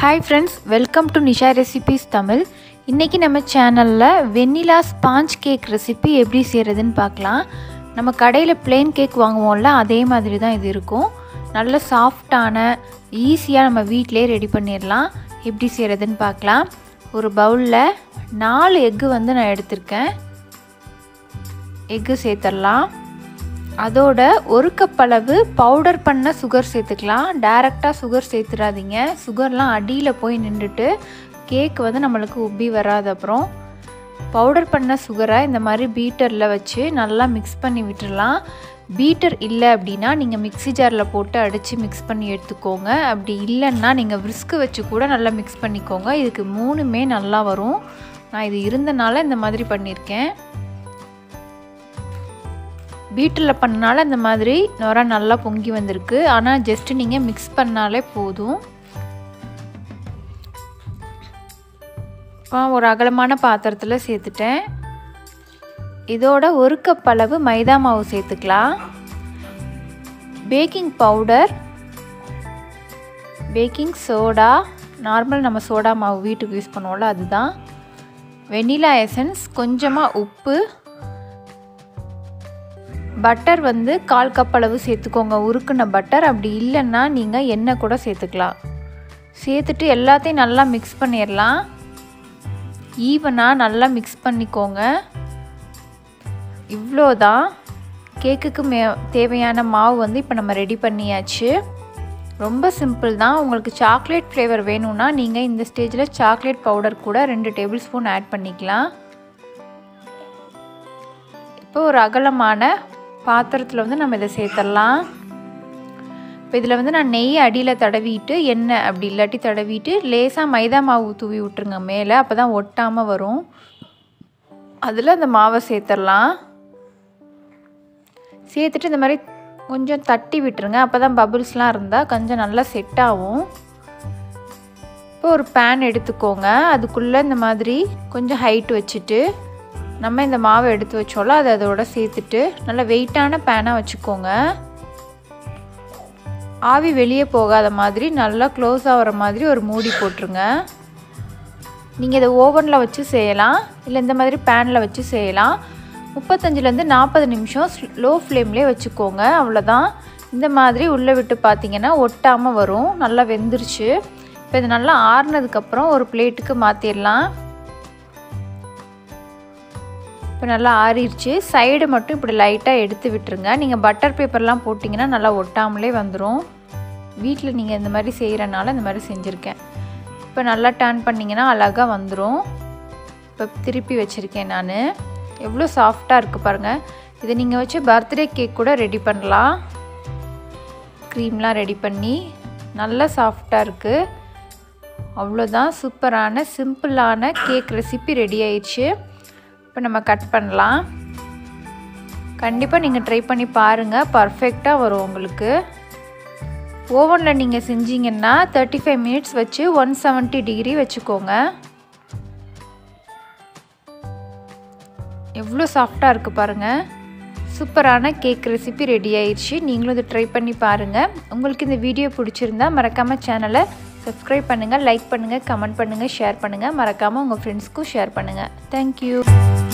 hi friends welcome to Nisha recipes Tamil இன்றைக்கி நம்ம சேனலில் வெண்ணிலா ஸ்பாஞ்ச் கேக் ரெசிபி எப்படி செய்கிறதுன்னு பார்க்கலாம் நம்ம கடையில் plain கேக் வாங்குவோம்ல அதே மாதிரி தான் இது இருக்கும் நல்ல சாஃப்டான ஈஸியாக நம்ம வீட்டிலே ரெடி பண்ணிடலாம் எப்படி செய்கிறதுன்னு பார்க்கலாம் ஒரு பவுலில் நாலு எக்கு வந்து நான் எடுத்திருக்கேன் எக்கு சேர்த்துடலாம் அதோட ஒரு கப் அளவு பவுடர் பண்ண சுகர் சேர்த்துக்கலாம் டைரெக்டாக சுகர் சேர்த்துடாதீங்க சுகர்லாம் அடியில் போய் நின்றுட்டு கேக் வந்து நம்மளுக்கு உப்பி வராது அப்புறம் பவுடர் பண்ண சுகரை இந்த மாதிரி பீட்டரில் வச்சு நல்லா மிக்ஸ் பண்ணி விட்டுடலாம் பீட்டர் இல்லை அப்படின்னா நீங்கள் மிக்ஸி ஜாரில் போட்டு அடித்து மிக்ஸ் பண்ணி எடுத்துக்கோங்க அப்படி இல்லைன்னா நீங்கள் விஸ்க்கு வச்சு கூட நல்லா மிக்ஸ் பண்ணிக்கோங்க இதுக்கு மூணுமே நல்லா வரும் நான் இது இருந்தனால இந்த மாதிரி பண்ணியிருக்கேன் பீட்டரில் பண்ணனால இந்த மாதிரி நுர நல்லா பொங்கி வந்திருக்கு ஆனால் ஜஸ்ட்டு நீங்கள் மிக்ஸ் பண்ணாலே போதும் இப்போ ஒரு அகலமான பாத்திரத்தில் சேர்த்துட்டேன் இதோட ஒரு கப் அளவு மைதா மாவு சேர்த்துக்கலாம் baking powder baking soda normal நம்ம சோடா மாவு வீட்டுக்கு யூஸ் பண்ணுவோம்ல அதுதான் வெனிலா எசன்ஸ் கொஞ்சமாக உப்பு பட்டர் வந்து கால் கப் அளவு சேர்த்துக்கோங்க உருக்குன பட்டர் அப்படி இல்லைன்னா நீங்கள் எண்ணெய் கூட சேர்த்துக்கலாம் சேர்த்துட்டு எல்லாத்தையும் நல்லா மிக்ஸ் பண்ணிடலாம் ஈவனாக நல்லா மிக்ஸ் பண்ணிக்கோங்க இவ்வளோதான் கேக்குக்கு மே தேவையான மாவு வந்து இப்போ நம்ம ரெடி பண்ணியாச்சு ரொம்ப சிம்பிள் தான் உங்களுக்கு சாக்லேட் ஃப்ளேவர் வேணும்னா நீங்கள் இந்த ஸ்டேஜில் சாக்லேட் பவுடர் கூட ரெண்டு டேபிள் ஸ்பூன் ஆட் பண்ணிக்கலாம் இப்போ ஒரு அகலமான பாத்திரத்தில் வந்து நம்ம இதை சேர்த்துடலாம் இப்போ இதில் வந்து நான் நெய் அடியில் தடவிட்டு எண்ணெய் அப்படி இல்லாட்டி தடவிட்டு லேசாக மைதா மாவு தூவி விட்டுருங்க மேலே அப்போ தான் ஒட்டாமல் வரும் அதில் அந்த மாவை சேர்த்துடலாம் சேர்த்துட்டு இந்த மாதிரி கொஞ்சம் தட்டி விட்டுருங்க அப்போ தான் பபுள்ஸ்லாம் இருந்தால் கொஞ்சம் நல்லா செட் ஆகும் இப்போ ஒரு பேன் எடுத்துக்கோங்க அதுக்குள்ளே இந்த மாதிரி கொஞ்சம் ஹைட் வச்சுட்டு நம்ம இந்த மாவை எடுத்து வச்சோம்ல அதை அதோட சேர்த்துட்டு நல்லா வெயிட்டான பேனாக வச்சுக்கோங்க ஆவி வெளியே போகாத மாதிரி நல்லா க்ளோஸ் ஆகிற மாதிரி ஒரு மூடி போட்டுருங்க நீங்கள் இதை ஓவனில் வச்சு செய்யலாம் இல்லை இந்த மாதிரி பேனில் வச்சு செய்யலாம் முப்பத்தஞ்சிலேருந்து நாற்பது நிமிஷம் லோ ஃப்ளேம்லேயே வச்சுக்கோங்க அவ்வளோதான் இந்த மாதிரி உள்ளே விட்டு பார்த்தீங்கன்னா ஒட்டாமல் வரும் நல்லா வெந்துருச்சு இப்போ இது நல்லா ஆறுனதுக்கப்புறம் ஒரு பிளேட்டுக்கு மாற்றிடலாம் இப்போ நல்லா ஆறிடுச்சு சைடு மட்டும் இப்படி லைட்டாக எடுத்து விட்டுருங்க நீங்கள் பட்டர் பேப்பர்லாம் போட்டிங்கன்னா நல்லா ஒட்டாமலே வந்துடும் வீட்டில் நீங்கள் இந்த மாதிரி செய்கிறனால இந்த மாதிரி செஞ்சுருக்கேன் இப்போ நல்லா டர்ன் பண்ணிங்கன்னா அழகாக வந்துடும் இப்போ திருப்பி வச்சுருக்கேன் நான் எவ்வளோ சாஃப்டாக இருக்குது பாருங்கள் இதை நீங்கள் வச்சு பர்த்டே கேக் கூட ரெடி பண்ணலாம் க்ரீம்லாம் ரெடி பண்ணி நல்லா சாஃப்டாக இருக்குது அவ்வளோதான் சூப்பரான சிம்பிளான கேக் ரெசிபி ரெடி ஆயிடுச்சு இப்போ நம்ம கட் பண்ணலாம் கண்டிப்பாக நீங்கள் ட்ரை பண்ணி பாருங்கள் பர்ஃபெக்டாக வரும் உங்களுக்கு ஓவனில் நீங்கள் செஞ்சீங்கன்னா தேர்ட்டி ஃபைவ் மினிட்ஸ் வச்சு ஒன் செவன்ட்டி டிகிரி வச்சுக்கோங்க எவ்வளோ சாஃப்டாக இருக்குது பாருங்கள் சூப்பரான கேக் ரெசிபி ரெடி ஆயிடுச்சு நீங்களும் இதை ட்ரை பண்ணி பாருங்கள் உங்களுக்கு இந்த வீடியோ பிடிச்சிருந்தா மறக்காமல் சேனலை சப்ஸ்கிரைப் பண்ணுங்கள் லைக் பண்ணுங்கள் கமெண்ட் பண்ணுங்கள் ஷேர் பண்ணுங்கள் மறக்காமல் உங்கள் ஃப்ரெண்ட்ஸ்க்கும் ஷேர் பண்ணுங்கள் தேங்க்யூ